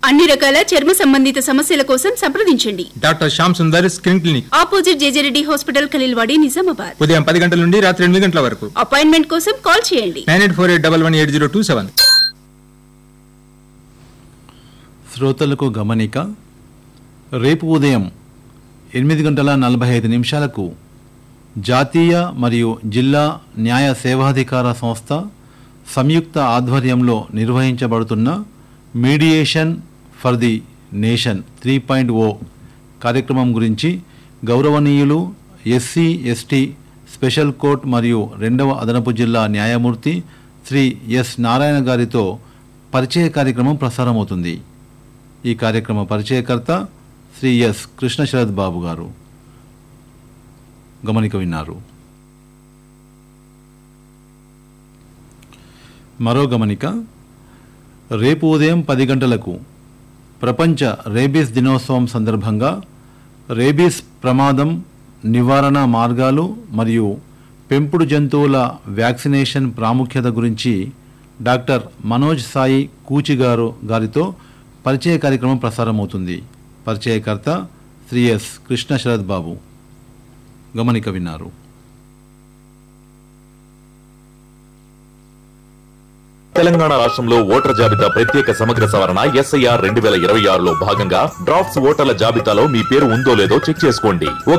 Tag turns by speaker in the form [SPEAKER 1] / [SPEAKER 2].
[SPEAKER 1] అన్ని రకాల చర్మ సంబంధిత సమస్యల కోసం సంప్రదించండి
[SPEAKER 2] doctor Shyam Sundar skin clinic
[SPEAKER 1] opposite JJ Reddy hospital Khaleelwadi Nizamabad
[SPEAKER 2] ఉదయం పది గంటల నుండి రాత్రి ఎనిమిది గంటల వరకు
[SPEAKER 1] అపాయింట్మెంట్ కోసం కాల్ చేయండి
[SPEAKER 2] nine eight four eight double one eight zero two seven
[SPEAKER 3] శ్రోతలకు గమనిక రేపు ఉదయం ఎనిమిది గంటల నలభై ఐదు నిమిషాలకు జాతీయ మరియు జిల్లా న్యాయ సేవాధికార సంస్థ సంయుక్త ఆధ్వర్యంలో నిర్వహించబడుతున్న mediation for the nation three point o కార్యక్రమం గురించి గౌరవనీయులు ఎస్సీ ఎస్టీ స్పెషల్ కోర్ట్ మరియు రెండవ అదనపు జిల్లా న్యాయమూర్తి శ్రీ ఎస్ నారాయణ గారితో పరిచయ కార్యక్రమం ప్రసారమవుతుంది ఈ కార్యక్రమ పరిచయకర్త శ్రీ ఎస్ కృష్ణ శరత్ బాబు గారు గమనిక విన్నారు మరో గమనిక రేపు ఉదయం పది గంటలకు ప్రపంచ రేబీస్ దినోత్సవం సందర్భంగా రేబీస్ ప్రమాదం నివారణ మార్గాలు మరియు పెంపుడు జంతువుల వ్యాక్సినేషన్ ప్రాముఖ్యత గురించి డాక్టర్ మనోజ్ సాయి కూచి గారు గారితో పరిచయ కార్యక్రమం ప్రసారమవుతుంది పరిచయకర్త శ్రీ ఎస్ కృష్ణ శరత్ బాబు గమనిక విన్నారు
[SPEAKER 4] తెలంగాణ రాష్ట్రంలో ఓటర్ జాబితా ప్రత్యేక సమగ్ర సవరణ ఎస్ఐఆర్ రెండు వేల ఇరవై ఆరులో భాగంగా డ్రాఫ్ట్స్ ఓటర్ల జాబితాలో మీ పేరు ఉందో లేదో చెక్ చేసుకోండి